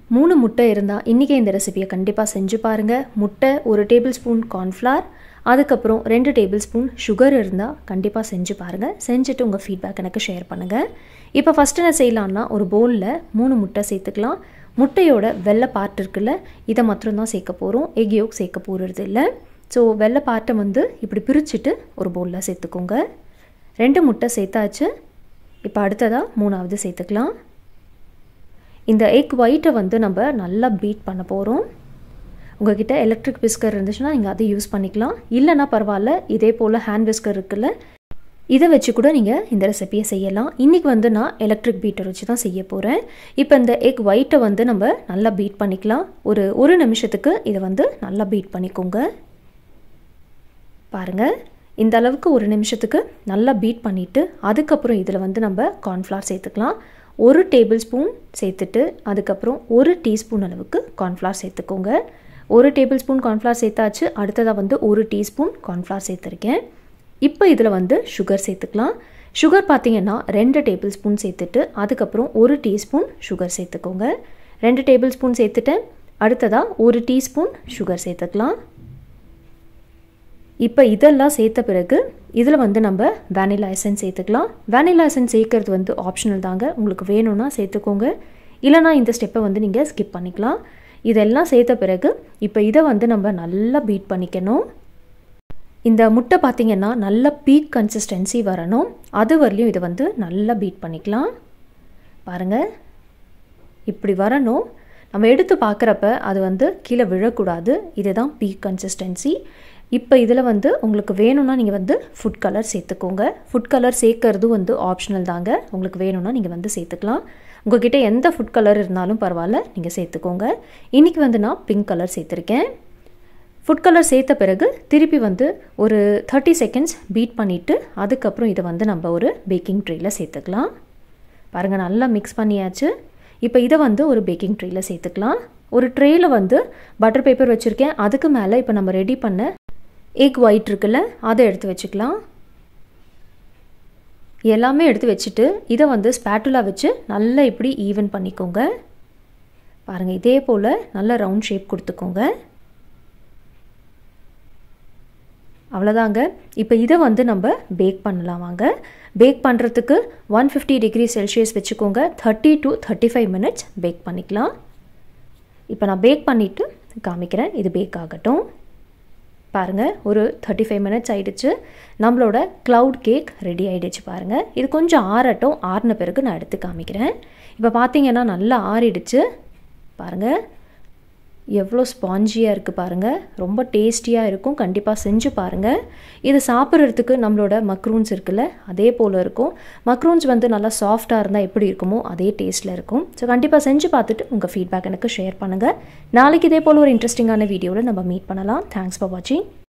மூணு முட்டை இருந்தால் இன்றைக்கி இந்த ரெசிபியை கண்டிப்பாக செஞ்சு பாருங்கள் முட்டை ஒரு டேபிள் ஸ்பூன் கார்ன்ஃப்ளவர் அதுக்கப்புறம் ரெண்டு டேபிள் ஸ்பூன் சுகர் இருந்தால் கண்டிப்பாக செஞ்சு பாருங்கள் செஞ்சுட்டு உங்கள் ஃபீட்பேக் எனக்கு ஷேர் பண்ணுங்கள் இப்போ ஃபஸ்ட்டு என்ன செய்யலான்னா ஒரு பவுலில் மூணு முட்டை சேர்த்துக்கலாம் முட்டையோட வெள்ளை பார்ட் இருக்குல்ல இதை மாத்திரம் சேர்க்க போகிறோம் எக் யோக் சேர்க்க போகிறது இல்லை ஸோ வெள்ளை பார்ட்டை வந்து இப்படி பிரிச்சுட்டு ஒரு பவுலில் சேர்த்துக்கோங்க ரெண்டு முட்டை சேர்த்தாச்சு இப்போ அடுத்ததாக மூணாவது சேர்த்துக்கலாம் இந்த எக் ஒயிட்டை வந்து நம்ம நல்லா பீட் பண்ண போகிறோம் உங்ககிட்ட எலக்ட்ரிக் விஸ்கர் இருந்துச்சுன்னா நீங்கள் அதை யூஸ் பண்ணிக்கலாம் இல்லைனா பரவாயில்ல இதே போல் ஹேண்ட் விஸ்கர் இருக்குல்ல இதை வச்சு கூட நீங்கள் இந்த ரெசிபியை செய்யலாம் இன்றைக்கி வந்து நான் எலக்ட்ரிக் பீட்டர் வச்சு தான் செய்ய போகிறேன் இப்போ இந்த எக் ஒயிட்டை வந்து நம்ம நல்லா பீட் பண்ணிக்கலாம் ஒரு ஒரு நிமிஷத்துக்கு இதை வந்து நல்லா பீட் பண்ணிக்கோங்க பாருங்கள் இந்த அளவுக்கு ஒரு நிமிஷத்துக்கு நல்லா பீட் பண்ணிவிட்டு அதுக்கப்புறம் இதில் வந்து நம்ம கார்ன்ஃப்ளவர் சேர்த்துக்கலாம் ஒரு டேபிள் ஸ்பூன் சேர்த்துட்டு அதுக்கப்புறம் ஒரு டீஸ்பூன் அளவுக்கு கார்ன்ஃப்ளவர் சேர்த்துக்கோங்க ஒரு டேபிள் ஸ்பூன் கார்ன்ஃப்ளவர் சேர்த்தாச்சு அடுத்ததாக வந்து ஒரு டீஸ்பூன் கார்ன்ஃப்ளவர் சேர்த்துருக்கேன் இப்போ இதில் வந்து சுகர் சேர்த்துக்கலாம் சுகர் பார்த்தீங்கன்னா ரெண்டு டேபிள் ஸ்பூன் சேர்த்துட்டு அதுக்கப்புறம் ஒரு டீஸ்பூன் சுகர் சேர்த்துக்கோங்க ரெண்டு டேபிள் ஸ்பூன் சேர்த்துட்டேன் அடுத்ததாக ஒரு டீஸ்பூன் சுகர் சேர்த்துக்கலாம் இப்போ இதெல்லாம் சேர்த்த பிறகு இதில் வந்து நம்ம வேனிலா எசன்ஸ் சேர்த்துக்கலாம் வேனிலா எசன்ஸ் சேர்க்கறது வந்து ஆப்ஷனல் தாங்க உங்களுக்கு வேணும்னா சேர்த்துக்கோங்க இல்லைனா இந்த ஸ்டெப்பை வந்து நீங்கள் ஸ்கிப் பண்ணிக்கலாம் இதெல்லாம் சேர்த்த பிறகு இப்போ இதை வந்து நம்ம நல்லா பீட் பண்ணிக்கணும் இந்த முட்டை பார்த்திங்கன்னா நல்ல பீக் கன்சிஸ்டன்சி வரணும் அது வரலையும் இதை வந்து நல்லா பீட் பண்ணிக்கலாம் பாருங்கள் இப்படி வரணும் நம்ம எடுத்து பார்க்குறப்ப அது வந்து கீழே விழக்கூடாது இதுதான் பீக் கன்சிஸ்டன்சி இப்போ இதில் வந்து உங்களுக்கு வேணும்னா நீங்கள் வந்து ஃபுட் கலர் சேர்த்துக்கோங்க ஃபுட் கலர் சேர்க்கறதும் வந்து ஆப்ஷனல் தாங்க உங்களுக்கு வேணும்னா நீங்கள் வந்து சேர்த்துக்கலாம் உங்ககிட்ட எந்த ஃபுட் கலர் இருந்தாலும் பரவாயில்ல நீங்கள் சேர்த்துக்கோங்க இன்றைக்கி வந்து நான் பிங்க் கலர் சேர்த்துருக்கேன் ஃபுட் கலர் சேர்த்த பிறகு திருப்பி வந்து ஒரு தேர்ட்டி செகண்ட்ஸ் பீட் பண்ணிவிட்டு அதுக்கப்புறம் இதை வந்து நம்ம ஒரு பேக்கிங் ட்ரேயில் சேர்த்துக்கலாம் பாருங்கள் நல்லா மிக்ஸ் பண்ணியாச்சு இப்போ இதை வந்து ஒரு பேக்கிங் ட்ரேயில் சேர்த்துக்கலாம் ஒரு ட்ரேயில் வந்து பட்டர் பேப்பர் வச்சுருக்கேன் அதுக்கு மேலே இப்போ நம்ம ரெடி பண்ண எக் ஒயிட் இருக்குல்ல அதை எடுத்து வச்சுக்கலாம் எல்லாமே எடுத்து வச்சுட்டு இதை வந்து ஸ்பேட்டுலா வச்சு நல்லா இப்படி ஈவன் பண்ணிக்கோங்க பாருங்கள் இதே போல் நல்ல ரவுண்ட் ஷேப் கொடுத்துக்கோங்க அவ்வளோதாங்க இப்போ இதை வந்து நம்ம பேக் பண்ணலாம் வாங்க பேக் பண்ணுறதுக்கு ஒன் ஃபிஃப்டி டிகிரி செல்சியஸ் வச்சுக்கோங்க thirty to thirty five minutes bake பண்ணிக்கலாம் இப்போ நான் பேக் பண்ணிவிட்டு காமிக்கிறேன் இது பேக் ஆகட்டும் பாருங்கள் ஒரு தேர்ட்டி ஃபைவ் மினிட்ஸ் ஆகிடுச்சு நம்மளோட க்ளவுட் கேக் ரெடி ஆகிடுச்சு பாருங்கள் இது கொஞ்சம் ஆறட்டும் ஆறின பிறகு நான் எடுத்து காமிக்கிறேன் இப்போ பார்த்தீங்கன்னா நல்லா ஆறிடுச்சு பாருங்கள் எவ்வளோ ஸ்பாஞ்சியாக இருக்குது பாருங்கள் ரொம்ப டேஸ்டியாக இருக்கும் கண்டிப்பாக செஞ்சு பாருங்கள் இது சாப்பிட்றதுக்கு நம்மளோட மக்ரூன்ஸ் இருக்குல்ல அதே போல் இருக்கும் மக்ரூன்ஸ் வந்து நல்லா சாஃப்டாக இருந்தால் எப்படி இருக்குமோ அதே டேஸ்ட்டில் இருக்கும் ஸோ கண்டிப்பாக செஞ்சு பார்த்துட்டு உங்கள் ஃபீட்பேக் எனக்கு ஷேர் பண்ணுங்கள் நாளைக்கு இதே போல் ஒரு இன்ட்ரெஸ்டிங்கான வீடியோவில் நம்ம மீட் பண்ணலாம் தேங்க்ஸ் ஃபார் வாட்சிங்